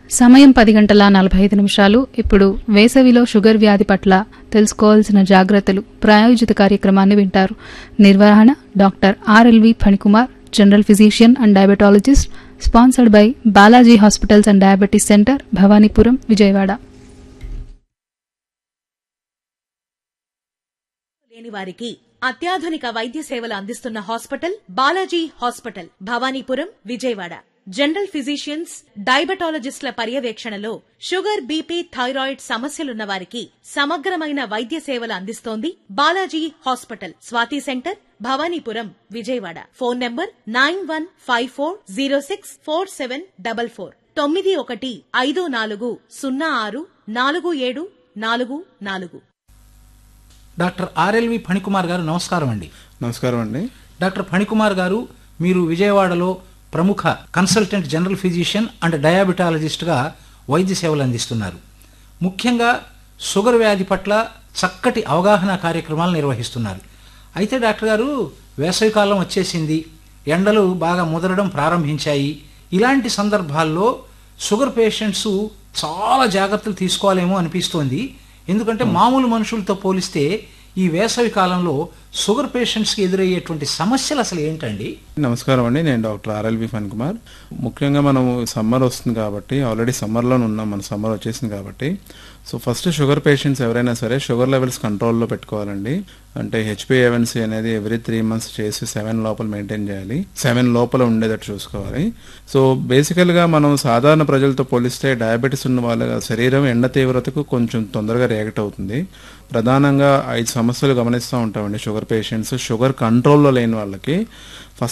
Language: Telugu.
సమయం పది గంటల నలభై ఐదు నిమిషాలు ఇప్పుడు వేసవిలో షుగర్ వ్యాధి పట్ల తెలుసుకోవాల్సిన జాగ్రత్తలు ప్రాయోజిత కార్యక్రమాన్ని వింటారు నిర్వహణ doctor RLV Phanikumar general physician and diabetologist sponsored by Balaji hospitals and diabetes centre Bhavanipuram Vijayawada లేని వారికి అత్యాధునిక వైద్య సేవలు అందిస్తున్న hospital Balaji hospital Bhavanipuram Vijayawada general physicians డయాబెటాలజిస్టుల పర్యవేక్షణలో షుగర్ బీపీ థైరాయిడ్ సమస్యలున్న వారికి సమగ్రమైన వైద్య సేవలు అందిస్తోంది Balaji hospital Swathi centre Bhavanipuram Vijayawada phone number nine one five four zero six four seven double four తొమ్మిది ఒకటి ఐదు నాలుగు సున్నా ఆరు నాలుగు ఏడు నాలుగు నాలుగు డాక్టర్ ఆర్ఎల్వి ఫణికుమార్ గారు నమస్కారం అండి నమస్కారం అండి డాక్టర్ ఫణికుమార్ గారు మీరు విజయవాడలో ప్రముఖ కన్సల్టెంట్ జనరల్ ఫిజిషియన్ అండ్ డయాబెటాలజిస్ట్గా వైద్య సేవలు అందిస్తున్నారు ముఖ్యంగా షుగర్ వ్యాధి పట్ల చక్కటి అవగాహన కార్యక్రమాలు నిర్వహిస్తున్నారు అయితే డాక్టర్ గారు వేసవికాలం వచ్చేసింది ఎండలు బాగా ముదరడం ప్రారంభించాయి ఇలాంటి సందర్భాల్లో షుగర్ పేషెంట్స్ చాలా జాగ్రత్తలు తీసుకోవాలేమో అనిపిస్తోంది ఎందుకంటే మామూలు మనుషులతో పోలిస్తే ఈ వేసవి కాలంలో షుగర్ పేషెంట్స్కి ఎదురయ్యేటువంటి సమస్యలు అసలు ఏంటండి నమస్కారం అండి నేను డాక్టర్ ఆర్ఎల్వి ఫన్ కుమార్ ముఖ్యంగా మనం సమ్మర్ వస్తుంది కాబట్టి ఆల్రెడీ సమ్మర్లోనే ఉన్నాం మన సమ్మర్ వచ్చేసింది కాబట్టి సో ఫస్ట్ షుగర్ పేషెంట్స్ ఎవరైనా సరే షుగర్ లెవెల్స్ కంట్రోల్లో పెట్టుకోవాలండి అంటే హెచ్పిఏవన్సీ అనేది ఎవ్రీ త్రీ మంత్స్ చేసి సెవెన్ లోపల మెయింటైన్ చేయాలి సెవెన్ లోపల ఉండేటట్టు చూసుకోవాలి సో బేసికల్గా మనం సాధారణ ప్రజలతో పోలిస్తే డయాబెటీస్ ఉన్న వాళ్ళ శరీరం ఎండ తీవ్రతకు కొంచెం తొందరగా రియాక్ట్ అవుతుంది ప్రధానంగా ఐదు సమస్యలు గమనిస్తూ ఉంటామండి షుగర్ పేషెంట్స్ షుగర్ కంట్రోల్లో లేని వాళ్ళకి